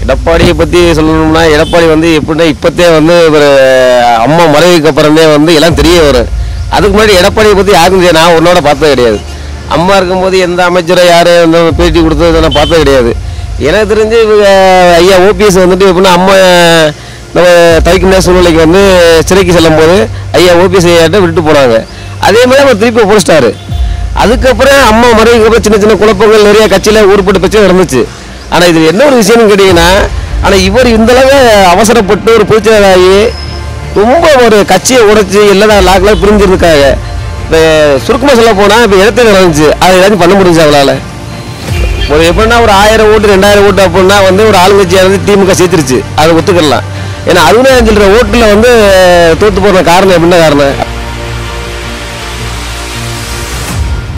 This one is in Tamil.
எடப்பாடியை பற்றி சொல்லணும்னா எடப்பாடி வந்து எப்படின்னா இப்போத்தே வந்து ஒரு அம்மா மறைவுக்கு அப்புறமே வந்து எல்லாம் தெரிய வரும் அதுக்கு முன்னாடி எடப்பாடியை பற்றி யாருக்கும் தெரியாது நான் உன்னோட பார்த்தது கிடையாது அம்மா இருக்கும்போது எந்த அமைச்சரை யார் எந்த பேட்டி கொடுத்தது நான் பார்த்தது கிடையாது எனக்கு தெரிஞ்சு இவங்க ஐயா ஓபிஎஸ் வந்துட்டு எப்படின்னா அம்மா நம்ம தவிக்க முடியாத சூழ்நிலைக்கு வந்து சிறைக்கு செல்லும் போது ஐயா ஓபிஎஸ் ஐயாட்ட விட்டுட்டு போனாங்க அதே மாதிரி அவர் திருப்பி போஸ்டாரு அதுக்கப்புறம் அம்மா மறைவுக்கு அப்புறம் சின்ன சின்ன குழப்பங்கள் நிறைய கட்சியில் ஊருப்பட்டு பிரச்சனை நடந்துச்சு ஆனால் இது என்ன ஒரு விஷயம்னு கேட்டிங்கன்னா ஆனால் இவர் இந்த அளவு அவசரப்பட்டு ஒரு பொதுச்செயலாகி ரொம்ப ஒரு கட்சியை உடைச்சி எல்லா லாக்கெல்லாம் பிரிஞ்சிருக்காங்க இப்போ சுருக்கமாக சொல்ல போனால் இப்போ இடத்துல நடந்துச்சு அதை ஏதாச்சும் பண்ண முடிஞ்சு அவளால் ஒரு எப்படின்னா ஒரு ஆயிரம் ஓட்டு ரெண்டாயிரம் ஓட்டு அப்படின்னா வந்து ஒரு ஆளுங்கட்சியாக வந்து திமுக சேர்த்துருச்சு அதை ஒத்துக்கலாம் ஏன்னா அறுபதாயிரம் சில்லற ஓட்டில் வந்து தோற்று போகிற காரணம் எப்படின்னா காரணம்